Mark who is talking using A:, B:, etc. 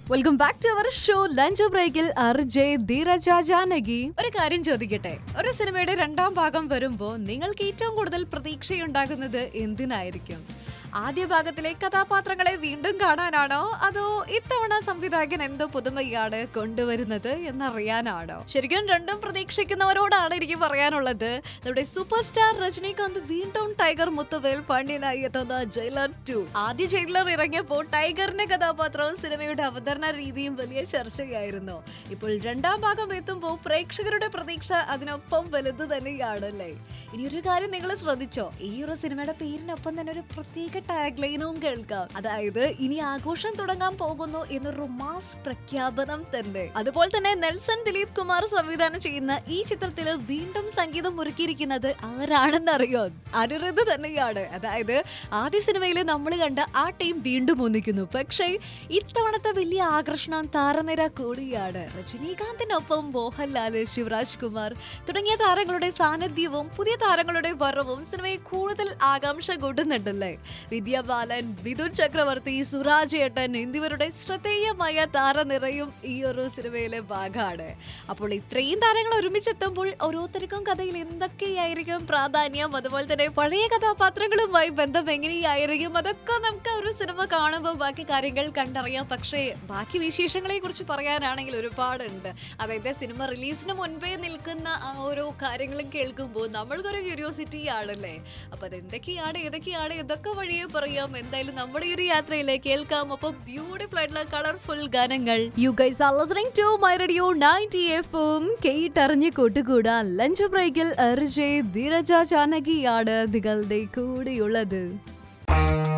A: welcome back to our show lunch ബ്രേക്കിൽ അർജയ് ധീരജ ജാനകി ഒരു കാര്യം ചോദിക്കട്ടെ ഒരു സിനിമയുടെ രണ്ടാം ഭാഗം വരുമ്പോ നിങ്ങൾക്ക് ഏറ്റവും കൂടുതൽ പ്രതീക്ഷയുണ്ടാകുന്നത് എന്തിനായിരിക്കും ആദ്യ ഭാഗത്തിലെ കഥാപാത്രങ്ങളെ വീണ്ടും കാണാനാണോ അതോ ഇത്തവണ സംവിധായകൻ എന്തോ പുതുമയാണ് കൊണ്ടുവരുന്നത് എന്നറിയാനാണോ ശരിക്കും രണ്ടും പ്രതീക്ഷിക്കുന്നവരോടാണ് എനിക്ക് പറയാനുള്ളത് നമ്മുടെ സൂപ്പർ സ്റ്റാർ രജനീകാന്ത് വീണ്ടും ടൈഗർ മുത്തുവേൽ പാണ്ഡ്യനായി എത്തുന്ന ജയിലർ ടു ആദ്യ ജയിലർ ഇറങ്ങിയപ്പോൾ ടൈഗറിന്റെ കഥാപാത്രവും സിനിമയുടെ അവതരണ രീതിയും വലിയ ചർച്ചയായിരുന്നു ഇപ്പോൾ രണ്ടാം ഭാഗം എത്തുമ്പോൾ പ്രേക്ഷകരുടെ പ്രതീക്ഷ അതിനൊപ്പം വലുത് തന്നെയാണല്ലേ ഇനി ഒരു കാര്യം നിങ്ങൾ ശ്രദ്ധിച്ചോ ഈ ഒരു സിനിമയുടെ പേരിനൊപ്പം തന്നെ ഒരു പ്രത്യേക ടാഗ് ലൈനും കേൾക്കാം അതായത് ഇനി ആഘോഷം തുടങ്ങാൻ പോകുന്നു എന്നൊരു മാസ് പ്രഖ്യാപനം തന്നെ അതുപോലെ തന്നെ നെൽസൺ ദിലീപ് കുമാർ സംവിധാനം ചെയ്യുന്ന ഈ ചിത്രത്തിൽ വീണ്ടും സംഗീതം ഒരുക്കിയിരിക്കുന്നത് ആരാണെന്ന് അറിയോ അനിരുദ്ധ തന്നെയാണ് അതായത് ആദ്യ സിനിമയിൽ നമ്മൾ കണ്ട ആ ടീം വീണ്ടും ഒന്നിക്കുന്നു പക്ഷേ ഇത്തവണത്തെ വലിയ ആകർഷണം താരനിര കൂടിയാണ് രജനീകാന്തിനൊപ്പം മോഹൻലാൽ ശിവരാജ് കുമാർ തുടങ്ങിയ താരങ്ങളുടെ സാന്നിധ്യവും പുതിയ താരങ്ങളുടെ വരവും സിനിമയെ കൂടുതൽ ആകാംക്ഷ കൂട്ടുന്നുണ്ടല്ലേ വിദ്യ ബാലൻ വിതുൻ ചക്രവർത്തി സുരാജ് ഏട്ടൻ എന്നിവരുടെ ശ്രദ്ധേയമായ താരനിരയും ഈ ഒരു സിനിമയിലെ ഭാഗമാണ് അപ്പോൾ ഇത്രയും താരങ്ങൾ ഒരുമിച്ചെത്തുമ്പോൾ ഓരോരുത്തർക്കും കഥയിൽ എന്തൊക്കെയായിരിക്കും പ്രാധാന്യം അതുപോലെ തന്നെ പഴയ കഥാപാത്രങ്ങളുമായി ബന്ധം എങ്ങനെയായിരിക്കും അതൊക്കെ നമുക്ക് ഒരു സിനിമ കാണുമ്പോൾ ബാക്കി കാര്യങ്ങൾ കണ്ടറിയാം പക്ഷേ ബാക്കി വിശേഷങ്ങളെ കുറിച്ച് പറയാനാണെങ്കിൽ ഒരുപാടുണ്ട് അതായത് സിനിമ റിലീസിന് മുൻപേ നിൽക്കുന്ന ആ ഓരോ കാര്യങ്ങളും കേൾക്കുമ്പോൾ നമ്മൾക്കൊരു ക്യൂരിയോസിറ്റി ആണല്ലേ അപ്പൊ അതെന്തൊക്കെയാണ് ഏതൊക്കെയാണ് ഇതൊക്കെ വഴിയെ പറയാം എന്തായാലും നമ്മുടെ ഈ ഒരു യാത്രയിലെ കേൾക്കാം അപ്പൊ ബ്യൂട്ടിഫുൾ ആയിട്ടുള്ള കളർഫുൾ ഗാനങ്ങൾ you guys are listening to my radio 90 എഫും കേട്ടറിഞ്ഞ് കൂട്ടുകൂടാൻ ലഞ്ച് ബ്രേക്കിൽ അർജയ് ധീരജ ജാനകിയാണ് നിങ്ങളുടെ കൂടെയുള്ളത്